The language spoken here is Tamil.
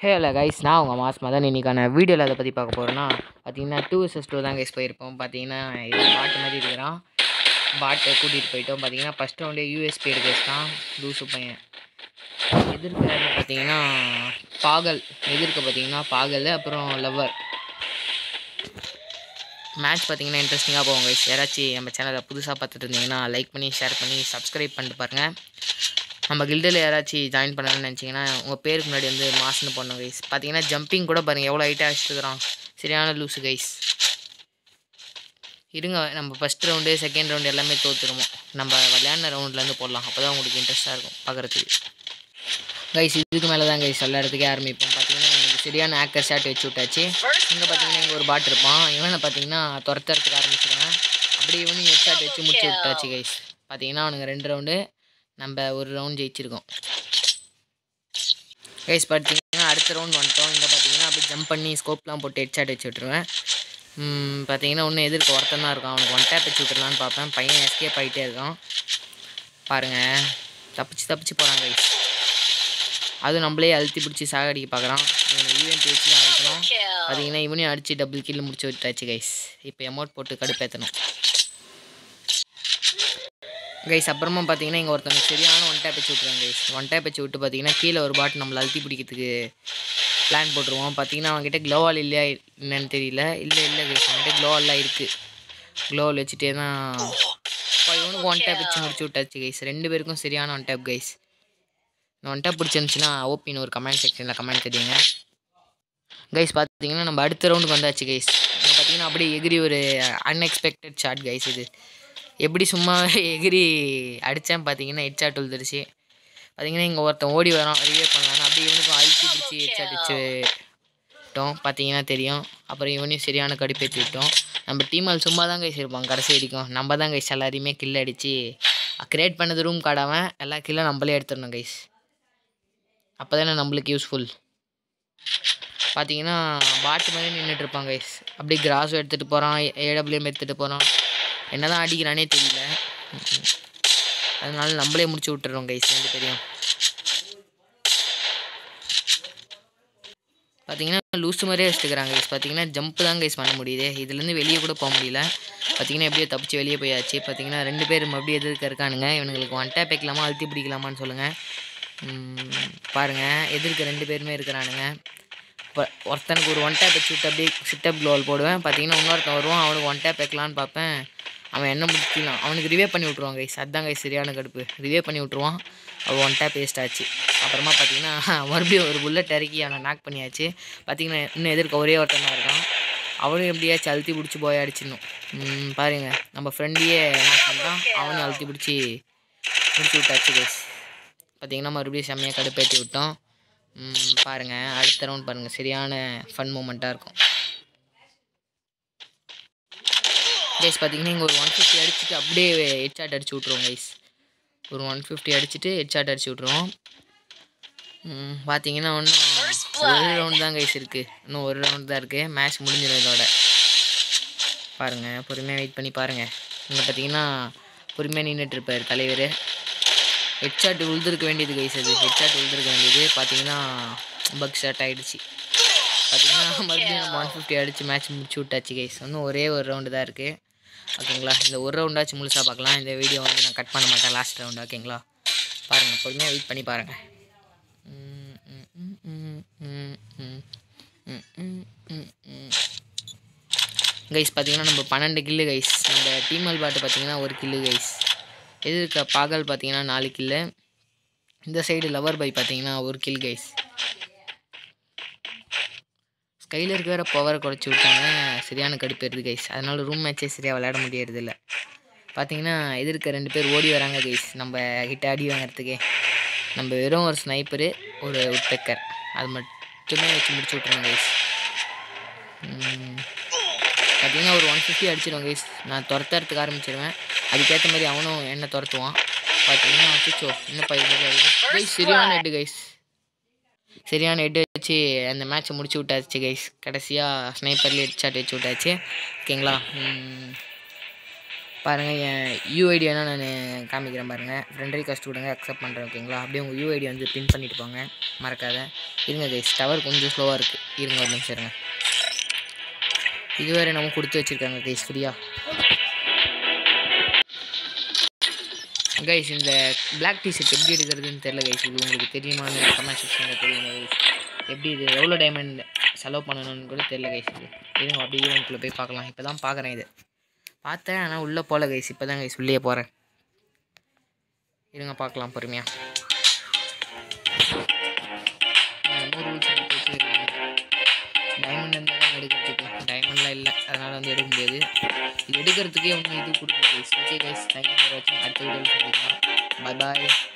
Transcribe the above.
ஹே இல்லை கைஸ் நான் உங்கள் மாஸ் மதன் இன்னைக்கான வீடியோவில் அதை பற்றி பார்க்க போகிறேன்னா பார்த்தீங்கன்னா டூ வர்சஸ் டூ தான் கைஸ் போயிருப்போம் பார்த்தீங்கன்னா இது பாட்டு மாதிரி இருக்கிறான் பாட்டை கூட்டிகிட்டு போயிட்டோம் பார்த்தீங்கன்னா ஃபஸ்ட் ரவுண்டே யூஎஸ்பி எடுக்கலாம் லூசு பையன் எதிர்க்க பார்த்தீங்கன்னா பாகல் எதிர்க்க பார்த்தீங்கன்னா பாகல் அப்புறம் லவ்வர் மேட்ச் பார்த்தீங்கன்னா இன்ட்ரெஸ்டிங்காக போகும் கைஸ் யாராச்சும் நம்ம சேனலை புதுசாக பார்த்துட்டு இருந்தீங்கன்னா லைக் பண்ணி ஷேர் பண்ணி சப்ஸ்கிரைப் பண்ணிட்டு பாருங்கள் நம்ம கில்டில் யாராச்சும் ஜாயின் பண்ணணும்னு நினச்சிங்கன்னா உங்கள் பேருக்கு முன்னாடி வந்து மாசுன்னு போடணும் கைஸ் பார்த்தீங்கன்னா ஜம்பிங் கூட பாருங்கள் எவ்வளோ ஹைட்டாக அடிச்சுக்கிறான் சரியான லூஸு கைஸ் இருங்க நம்ம ஃபஸ்ட் ரவுண்டு செகண்ட் ரவுண்டு எல்லாமே தோற்றுருவோம் நம்ம விளையாடின ரவுண்ட்லேருந்து போடலாம் அப்போ தான் உங்களுக்கு இன்ட்ரெஸ்ட்டாக இருக்கும் பார்க்குறதுக்கு கைஸ் இதுக்கு மேலே தான் கைஸ் விளையாடுறதுக்கே ஆரம்பிப்போம் பார்த்தீங்கன்னா எனக்கு சரியான ஆக்கர் ஷாட் வச்சு விட்டாச்சு இங்கே பார்த்தீங்கன்னா இங்கே ஒரு பாட் இருப்பான் இவனை பார்த்தீங்கன்னா துரத்துறதுக்கு ஆரம்பிச்சிருவேன் அப்படியே இவனையும் ஹெட் ஷாட் வச்சு முடிச்சு விட்டாச்சு கைஸ் பார்த்தீங்கன்னா அவனுங்க ரெண்டு ரவுண்டு நம்ம ஒரு ரவுண்ட் ஜெயிச்சிருக்கோம் கைஸ் பார்த்தீங்கன்னா அடுத்த ரவுண்ட் வந்துட்டோம் இங்கே பார்த்தீங்கன்னா அப்படியே ஜம்ப் பண்ணி ஸ்கோப்லாம் போட்டு ஹெட் ஷாட் வச்சு விட்ருவேன் ம், பார்த்தீங்கன்னா ஒன்று எதிர்க்க ஒருத்தன் தான் இருக்கான் அவனுக்கு ஒன் டேப் வச்சு விட்டுறலான்னு பார்ப்பேன் பையன் எஸ்கேப் ஆகிட்டே இருக்கான் பாருங்கள் தப்பிச்சு தப்பிச்சு போகிறான் கைஸ் அது நம்மளே அழுத்தி பிடிச்சி சாகடிக்க பார்க்குறான் இவனை ஈவெண்ட் வச்சு தான் அழிக்கணும் பார்த்தீங்கன்னா இவனையும் அடித்து டபுள் கில் முடிச்சு விட்டாச்சு கைஸ் இப்போ எமௌண்ட் போட்டு கடுப்பேற்றணும் கைஸ் அப்புறமா பார்த்தீங்கன்னா இங்கே ஒருத்தவங்க சரியான ஒன் டேப் வச்சு விட்ருவாங்க கைஸ் ஒன் டேப் வச்சு விட்டு பார்த்தீங்கன்னா கீழே ஒரு பாட்டு நம்மளை அழுத்தி பிடிக்கிறதுக்கு பிளான் போட்டுருவோம் பார்த்தீங்கன்னா அவங்ககிட்ட க்ளோவால் இல்லையா என்னன்னு தெரியல இல்லை இல்லை கைஸ் அவங்ககிட்ட க்ளோவால்லாம் இருக்குது க்ளோவால் வச்சுட்டே தான் இப்போ இவனுக்கு ஒன் டேப் வச்சு முடிச்சு விட்டாச்சு கைஸ் ரெண்டு பேருக்கும் சரியான ஒன் டேப் கைஸ் இந்த ஒன் டேப் பிடிச்சிருந்துச்சின்னா ஓப்பின்னு ஒரு கமெண்ட் செக்ஷனில் கமெண்ட் தெரியுங்க கைஸ் பார்த்தீங்கன்னா நம்ம அடுத்த ரவுண்டுக்கு வந்தாச்சு கைஸ் இங்கே பார்த்தீங்கன்னா அப்படியே எகிரி ஒரு அன்எக்ஸ்பெக்டட் ஷாட் கைஸ் இது எப்படி சும்மா எகிரி அடித்தேன் பார்த்தீங்கன்னா ஹெட் ஷாட் விழுந்துருச்சு பார்த்தீங்கன்னா இங்கே ஒருத்தன் ஓடி வரான் ரிவே பண்ணலான்னு அப்படியே இவனுக்கும் அழுத்தி பிடிச்சி ஹெட் ஷாட் வச்சு விட்டோம் பார்த்தீங்கன்னா தெரியும் அப்புறம் இவனையும் சரியான கடுப்பேற்றி விட்டோம் நம்ம டீம் ஆள் சும்மா தான் கைஸ் இருப்பான் கடைசி வரைக்கும் நம்ம தான் கைஸ் எல்லாரையுமே கில் அடித்து கிரியேட் பண்ணது ரூம் காடாமல் எல்லா கில்லும் நம்மளே எடுத்துடணும் கைஸ் அப்போ தானே நம்மளுக்கு யூஸ்ஃபுல் பார்த்தீங்கன்னா பாட்டு மாதிரி நின்றுட்டு இருப்பான் கைஸ் அப்படியே கிராஸும் எடுத்துகிட்டு போகிறான் ஏடபிள்யூஎம் எடுத்துகிட்டு போகிறான் என்ன தான் அடிக்கிறானே தெரியல ம். அதனால நம்மளே முடிச்சு விட்டுறோம் கைஸ் ரெண்டு பேரையும் பார்த்தீங்கன்னா லூஸ் மாதிரியே வச்சுக்கிறாங்க கைஸ் பார்த்தீங்கன்னா ஜம்ப் தான் கைஸ் பண்ண முடியுது இதுலேருந்து வெளியே கூட போக முடியல பார்த்தீங்கன்னா எப்படியோ தப்பிச்சு வெளியே போயாச்சு பார்த்தீங்கன்னா ரெண்டு பேர் மறுபடியும் எதிர்க்க இருக்கானுங்க இவனுங்களுக்கு ஒன் டேப் வைக்கலாமா அழுத்தி பிடிக்கலாமான்னு சொல்லுங்கள் பாருங்கள் எதிர்க்க ரெண்டு பேருமே இருக்கிறானுங்க இப்போ ஒருத்தனுக்கு ஒரு ஒன் டேப் வச்சு விட்டு அப்படியே சிட்டப் க்ளோவல் போடுவேன் பார்த்தீங்கன்னா இன்னொருத்தன் வருவான் அவனுக்கு ஒன் டேப் வைக்கலான்னு பார்ப்பேன் அவன் என்ன முடிக்கலாம் அவனுக்கு ரிவே பண்ணி விட்ருவான் கைஸ் அதான் கைஸ் சரியான கடுப்பு ரிவே பண்ணி விட்ருவான் அவன் ஒன் டேப் வேஸ்ட் ஆச்சு அப்புறமா பார்த்தீங்கன்னா மறுபடியும் ஒரு புல்லட் இறக்கி அவனை நாக் பண்ணியாச்சு பார்த்தீங்கன்னா இன்னும் எதிர்க்க ஒரே ஒருத்தன் தான் இருக்கான் அவனும் எப்படியாச்சும் அழுத்தி பிடிச்சி போய் அடிச்சிடணும் ம், பாருங்க நம்ம ஃப்ரெண்டையே நாக் பண்ணிட்டான் அவனையும் அழுத்தி பிடிச்சி முடிச்சு விட்டாச்சு கைஸ் பார்த்தீங்கன்னா மறுபடியும் செம்மையாக கடுப்பேற்றி விட்டோம் ம், பாருங்க அடுத்த ரவுண்ட் பாருங்கள் சரியான ஃபன் மூமெண்ட்டாக இருக்கும் கைஸ் பார்த்தீங்கன்னா இங்கே ஒரு ஒன் ஃபிஃப்டி அடிச்சுட்டு அப்படியே ஹெட்ஷாட் அடிச்சு விட்ருவோம் கைஸ் ஒரு ஒன் ஃபிஃப்டி அடிச்சுட்டு ஹெட்ஷாட் அடிச்சு விட்ருவோம் ம், பார்த்தீங்கன்னா இன்னும் ஒரு ரவுண்ட் தான் கைஸ் இருக்குது இன்னும் ஒரு ரவுண்ட் தான் இருக்குது மேட்ச் முடிஞ்சிடும் இதோட பாருங்கள் பொறுமையாக வெயிட் பண்ணி பாருங்கள் இங்கே பார்த்தீங்கன்னா பொறுமையாக நின்றுட்டு இருப்பார் தலைவர் ஹெட்ஷாட் உழுதுருக்க வேண்டியது கைஸ் அது ஹெட்ஷாட் உழுதுருக்க வேண்டியது பார்த்தீங்கன்னா பக் ஷாட் ஆகிடுச்சு பார்த்தீங்கன்னா மறுபடியும் நம்ம ஒன் ஃபிஃப்டி அடித்து மேட்ச் முடிச்சு விட்டாச்சு கைஸ் இன்னும் ஒரே ஒரு ரவுண்டு தான் இருக்குது ஓகேங்களா இந்த ஒரு ரவுண்டாச்சும் முழுசாக பார்க்கலாம் இந்த வீடியோ வந்து நான் கட் பண்ண மாட்டேன் லாஸ்ட் ரவுண்டு ஓகேங்களா பாருங்கள் பொறுமையாக வெயிட் பண்ணி பாருங்கள் கைஸ் பார்த்தீங்கன்னா நம்ம பன்னெண்டு கில்லு கைஸ் நம்ம டீமல் பாட்டு பார்த்தீங்கன்னா ஒரு கில்லு கைஸ் எதிர்க்க பாகல் பார்த்தீங்கன்னா நாலு கில்லு இந்த சைடு லவர் பை பார்த்தீங்கன்னா ஒரு கில் கைஸ் ஸ்கைலருக்கு வேறு பவரை குறைச்சி விட்டாங்க சரியான கடுப்பு வருது கைஸ் அதனால ரூம் மேட்சே சரியாக விளையாட முடியறதில்ல பார்த்தீங்கன்னா எதிர்க்க ரெண்டு பேர் ஓடி வராங்க கைஸ் நம்ம கிட்ட அடி வாங்குறதுக்கே நம்ம வெறும் ஒரு ஸ்னைப்பரு ஒரு உட்பெக்கர் அது மட்டுமே வச்சு முடிச்சு விட்ருவோம் கைஸ் பார்த்தீங்கன்னா ஒரு ஒன் ஃபிஃப்டி அடிச்சிடுவோம் கைஸ் நான் துரத்துறதுக்கு ஆரம்பிச்சிடுவேன் அதுக்கேற்ற மாதிரி அவனும் என்ன துரத்துவான் பார்த்தீங்கன்னா அச்சோ என்ன பயிர் கைஸ் சரியான ஹெட்டு கைஸ் சரியான ஹெட் வச்சு அந்த மேட்ச்சை முடிச்சு விட்டாச்சு கைஸ் கடைசியாக ஸ்னைப்பர்லேயே ஹெட் ஷாட் வச்சு விட்டாச்சு ஓகேங்களா ம். பாருங்கள் என் யூஐடி வேணால் நான் காமிக்கிறேன் பாருங்கள் ஃப்ரெண்ட் ரிக்வஸ்ட் கொடுங்க அக்செப்ட் பண்ணுறேன் ஓகேங்களா அப்படியே உங்கள் யூஐடி வந்து பின் பண்ணிட்டு போங்க மறக்காத இருங்க கைஸ் டவர் கொஞ்சம் ஸ்லோவாக இருக்குது இருங்க ஒரு நிமிஷம் இருங்க இது வேறு நம்ம கொடுத்து வச்சுருக்காங்க கைஸ் ஃப்ரீயாக கைஸ் இந்த பிளாக் டிஷர்ட் எப்படி எடுக்கிறதுன்னு தெரில கைஸ் இது உங்களுக்கு தெரியுமான்னு கமெண்ட் செக்ஷனில் தெரியுங்க கைஸ் எப்படி இது எவ்வளோ டைமண்ட் செலவு பண்ணணும்னு கூட தெரில கைஸ் இது இருங்க அப்படியே ஈவெண்ட்குள்ளே போய் பார்க்கலாம் இப்போ தான் பார்க்குறேன் இது பார்த்தேன் ஆனால் உள்ளே போகல கைஸ் இப்போ தான் கைஸ் உள்ளே போகிறேன் இருங்க பார்க்கலாம் பொறுமையாக நூறு ரூல்ஸ் வச்சுருக்காங்க டைமண்ட் இருந்தால் தான் எடுக்கிறதுக்கு டைமண்ட்லாம் இல்லை அதனால் வந்து எடுக்க முடியாது இது எடுக்கிறதுக்கே ஒன்றும் இது கொடுக்கல guys okay guys thank you for வாட்சிங் அடுத்த வீடியோவில் சந்திக்கலாம் பாய் பாய்